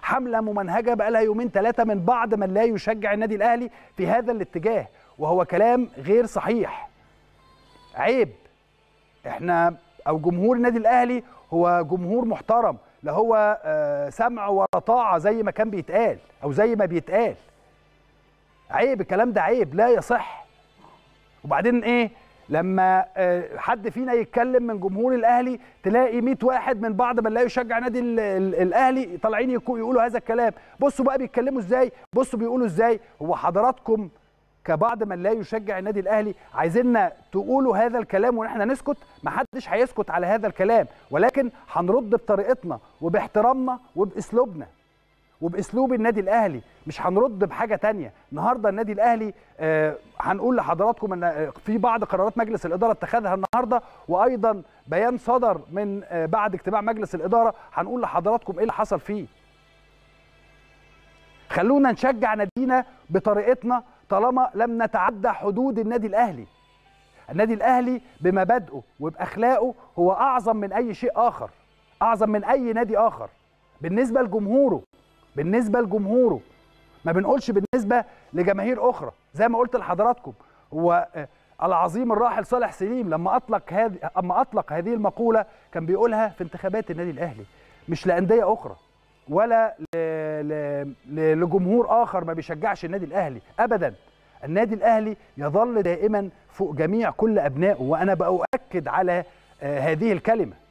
حمله ممنهجه بقى لها يومين ثلاثه من بعض من لا يشجع النادي الاهلي في هذا الاتجاه وهو كلام غير صحيح عيب احنا او جمهور النادي الاهلي هو جمهور محترم لا هو آه، سمع ولا طاعه زي ما كان بيتقال او زي ما بيتقال عيب الكلام ده عيب لا يصح وبعدين ايه لما آه، حد فينا يتكلم من جمهور الاهلي تلاقي 100 واحد من بعض من لا يشجع نادي ال- ال- الاهلي طالعين يكو- يقولوا هذا الكلام بصوا بقى بيتكلموا ازاي بصوا بيقولوا ازاي هو حضراتكم كبعض من لا يشجع النادي الاهلي عايزيننا تقولوا هذا الكلام واحنا نسكت محدش هيسكت على هذا الكلام ولكن هنرد بطريقتنا وباحترامنا وباسلوبنا وباسلوب النادي الاهلي مش هنرد بحاجه تانية النهارده النادي الاهلي آه هنقول لحضراتكم ان آه، في بعض قرارات مجلس الاداره اتخذها النهارده وايضا بيان صدر من آه بعد اجتماع مجلس الاداره هنقول لحضراتكم ايه اللي حصل فيه خلونا نشجع نادينا بطريقتنا طالما لم نتعدى حدود النادي الاهلي النادي الاهلي بمبادئه وباخلاقه هو اعظم من اي شيء اخر اعظم من اي نادي اخر بالنسبه لجمهوره بالنسبه لجمهوره ما بنقولش بالنسبه لجماهير اخرى زي ما قلت لحضراتكم هو آه، العظيم الراحل صالح سليم لما اطلق هذه اما اطلق هذه المقوله كان بيقولها في انتخابات النادي الاهلي مش لانديه اخرى ولا ل... ل... ل... لجمهور اخر ما بيشجعش النادي الاهلي ابدا النادي الاهلي يظل دائما فوق جميع كل ابنائه وانا باؤكد على آه، هذه الكلمه